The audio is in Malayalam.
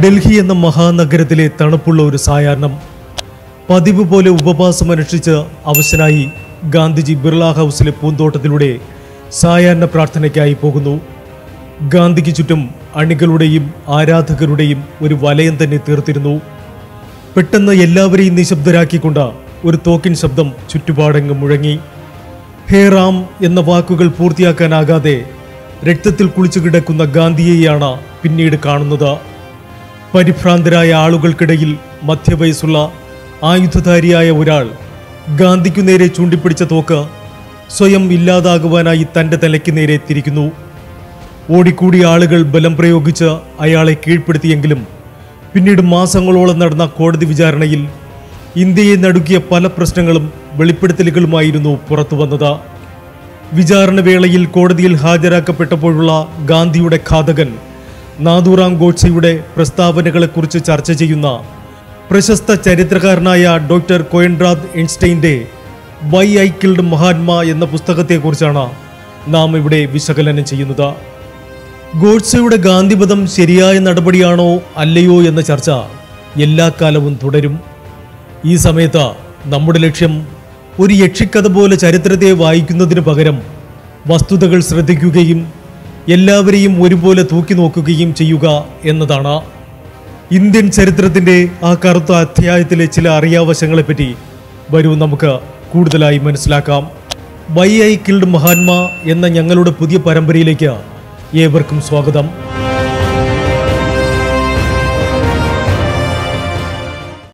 ഡൽഹി എന്ന മഹാനഗരത്തിലെ തണുപ്പുള്ള ഒരു സായാഹ്നം പതിവ് പോലെ ഉപവാസം അനുഷ്ഠിച്ച് അവശനായി ഗാന്ധിജി ബിർള ഹൗസിലെ പൂന്തോട്ടത്തിലൂടെ സായാഹ്ന പ്രാർത്ഥനയ്ക്കായി പോകുന്നു ഗാന്ധിക്ക് ചുറ്റും അണികളുടെയും ആരാധകരുടെയും ഒരു വലയം തന്നെ തീർത്തിരുന്നു പെട്ടെന്ന് എല്ലാവരെയും നിശബ്ദരാക്കിക്കൊണ്ട് ഒരു തോക്കിൻ ശബ്ദം ചുറ്റുപാടെങ്ങും മുഴങ്ങി ഹേ റാം എന്ന വാക്കുകൾ പൂർത്തിയാക്കാനാകാതെ രക്തത്തിൽ കുളിച്ചു കിടക്കുന്ന ഗാന്ധിയെയാണ് പിന്നീട് കാണുന്നത് പരിഭ്രാന്തരായ ആളുകൾക്കിടയിൽ മധ്യവയസ്സുള്ള ആയുധധാരിയായ ഒരാൾ ഗാന്ധിക്കു നേരെ ചൂണ്ടിപ്പിടിച്ച തോക്ക് സ്വയം ഇല്ലാതാകുവാനായി തന്റെ തലയ്ക്ക് നേരെ തിരിക്കുന്നു ഓടിക്കൂടിയ ആളുകൾ ബലം പ്രയോഗിച്ച് അയാളെ കീഴ്പ്പെടുത്തിയെങ്കിലും പിന്നീട് മാസങ്ങളോളം നടന്ന കോടതി വിചാരണയിൽ ഇന്ത്യയെ നടുക്കിയ പല പ്രശ്നങ്ങളും വെളിപ്പെടുത്തലുകളുമായിരുന്നു പുറത്തു വന്നത് വിചാരണ വേളയിൽ കോടതിയിൽ ഹാജരാക്കപ്പെട്ടപ്പോഴുള്ള ഗാന്ധിയുടെ ഘാതകൻ നാഥുറാം ഗോഡ്സെയുടെ പ്രസ്താവനകളെക്കുറിച്ച് ചർച്ച ചെയ്യുന്ന പ്രശസ്ത ചരിത്രകാരനായ ഡോക്ടർ കോയൻഡ്രാദ് എൻസ്റ്റൈൻ്റെ വൈ ഐ കിൽഡ് മഹാത്മാ എന്ന പുസ്തകത്തെക്കുറിച്ചാണ് നാം ഇവിടെ വിശകലനം ചെയ്യുന്നത് ഗോഡ്സെയുടെ ഗാന്ധിപഥം ശരിയായ നടപടിയാണോ അല്ലയോ എന്ന ചർച്ച എല്ലാ കാലവും തുടരും ഈ സമയത്ത് നമ്മുടെ ലക്ഷ്യം ഒരു യക്ഷിക്കഥ പോലെ ചരിത്രത്തെ വായിക്കുന്നതിന് പകരം വസ്തുതകൾ ശ്രദ്ധിക്കുകയും എല്ലാവരെയും ഒരുപോലെ തൂക്കി നോക്കുകയും ചെയ്യുക എന്നതാണ് ഇന്ത്യൻ ചരിത്രത്തിന്റെ ആ കറുത്ത അധ്യായത്തിലെ ചില അറിയാവശങ്ങളെപ്പറ്റി വരൂ നമുക്ക് കൂടുതലായി മനസ്സിലാക്കാം വൈ ഐ കിൽഡ് മഹാത്മാ എന്ന ഞങ്ങളുടെ പുതിയ പരമ്പരയിലേക്ക് ഏവർക്കും സ്വാഗതം